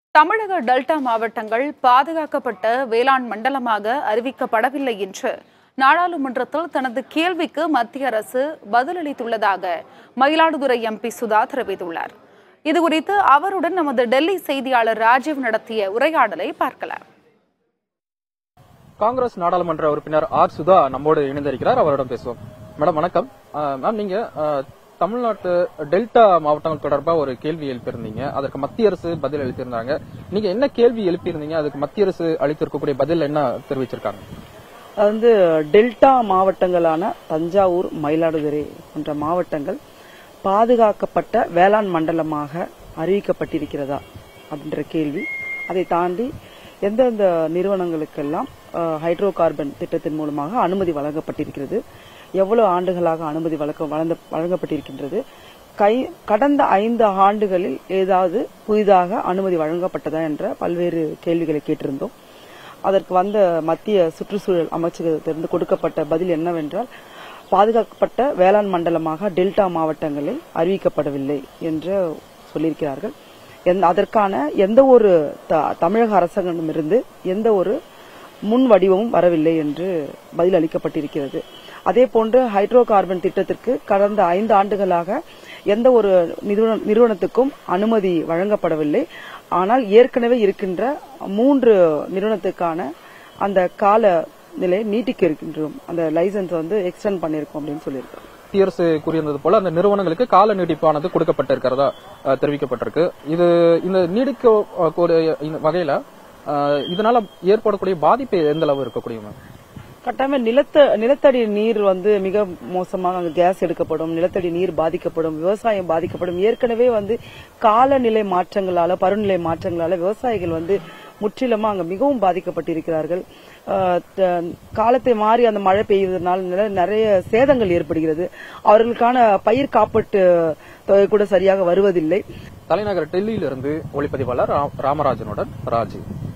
தமிழக டெல்டா மாவட்டங்கள் பாதுகாக்கப்பட்ட வேளாண் மண்டலமாக அறிவிக்கப்படவில்லை என்று நாடாளுமன்றத்தில் தனது கேள்விக்கு மத்திய அரசு பதிலளித்துள்ளதாக மயிலாடுதுறை எம்பி சுதா தெரிவித்துள்ளார் இதுகுறித்து அவருடன் நமது டெல்லி செய்தியாளர் ராஜீவ் நடத்திய உரையாடலை பார்க்கலாம் காங்கிரஸ் நாடாளுமன்ற உறுப்பினர் ஆர் சுதா நம்மோடு இணைந்திருக்கிறார் அவரிடம் பேசுவோம் மேடம் வணக்கம் அஹ், மேம் நீங்க அஹ், தமிழ்நாட்டு டெல்டா மாவட்டங்கள் தொடர்பா ஒரு கேள்வி எழுப்பியிருந்தீங்க அதற்கு மத்திய அரசு பதில் அளித்திருந்தாங்க நீங்க என்ன கேள்வி எழுப்பியிருந்தீங்க அதுக்கு மத்திய அரசு அளித்திருக்கக்கூடிய பதில் என்ன தெரிவிச்சிருக்காங்க அது வந்து டெல்டா மாவட்டங்களான தஞ்சாவூர் மயிலாடுதுறை போன்ற மாவட்டங்கள் பாதுகாக்கப்பட்ட வேளாண் மண்டலமாக அறிவிக்கப்பட்டிருக்கிறதா அப்படின்ற கேள்வி அதை தாண்டி எந்தெந்த நிறுவனங்களுக்கெல்லாம் அஹ், ஹைட்ரோ கார்பன் திட்டத்தின் மூலமாக அனுமதி வழங்கப்பட்டிருக்கிறது எவ்வளவு ஆண்டுகளாக அனுமதி வழங்க வழங்க- வழங்கப்பட்டிருக்கின்றது கை கடந்த ஐந்து ஆண்டுகளில் ஏதாவது புதிதாக அனுமதி வழங்கப்பட்டதா என்ற பல்வேறு கேள்விகளை கேட்டிருந்தோம் அதற்கு வந்த மத்திய சுற்றுச்சூழல் அமைச்சகத்திலிருந்து கொடுக்கப்பட்ட பதில் என்னவென்றால் பாதுகாக்கப்பட்ட வேளாண் மண்டலமாக டெல்டா மாவட்டங்களில் அறிவிக்கப்படவில்லை என்று சொல்லியிருக்கிறார்கள் எந்த- அதற்கான எந்த ஒரு த- தமிழக அரசாங்கமிருந்து எந்த ஒரு முன் வடிவமும் வரவில்லை என்று பதில் அளிக்கப்பட்டிருக்கிறது அதே போன்று ஹைட்ரோ கார்பன் திட்டத்திற்கு கடந்த ஐந்து ஆண்டுகளாக எந்த ஒரு நிறுவன- நிறுவனத்துக்கும் அனுமதி வழங்கப்படவில்லை ஆனால் ஏற்கனவே இருக்கின்ற மூன்று நிறுவனத்துக்கான அந்த கால நிலையை நீட்டிக்க இருக்கின்றோம் அந்த லைசன்ஸ் வந்து எக்ஸ்டெண்ட் பண்ணிருக்கோம் அப்படின்னு சொல்லியிருக்கோம் மத்திய அரசு கூறியிருந்தது போல அந்த நிறுவனங்களுக்கு கால நீட்டிப்பானது கொடுக்கப்பட்டிருக்கிறதா அஹ், தெரிவிக்கப்பட்டிருக்கு இது இந்த நீடிக்க அஹ், கூடிய இந்த வகையில அஹ், இதனால ஏற்படக்கூடிய பாதிப்பு எந்த அளவு இருக்கக்கூடிய மேம் கட்டாயமா நிலத்த நிலத்தடி நீர் வந்து மிக மோசமாக அங்க கேஸ் எடுக்கப்படும் நிலத்தடி நீர் பாதிக்கப்படும் விவசாயம் பாதிக்கப்படும் ஏற்கனவே வந்து காலநிலை மாற்றங்களால பருவநிலை மாற்றங்களால விவசாயிகள் வந்து முற்றிலுமா அங்க மிகவும் பாதிக்கப்பட்டிருக்கிறார்கள் ஆஹ் த- காலத்தை மாறி அந்த மழை பெய்வதனால் நில- நிறைய சேதங்கள் ஏற்படுகிறது அவர்களுக்கான பயிர் காப்பீட்டு தொகை கூட சரியாக வருவதில்லை தலைநகர் டெல்லியிலிருந்து ஒளிப்பதிவாளர் ரா- ராமராஜனுடன் ராஜீவ்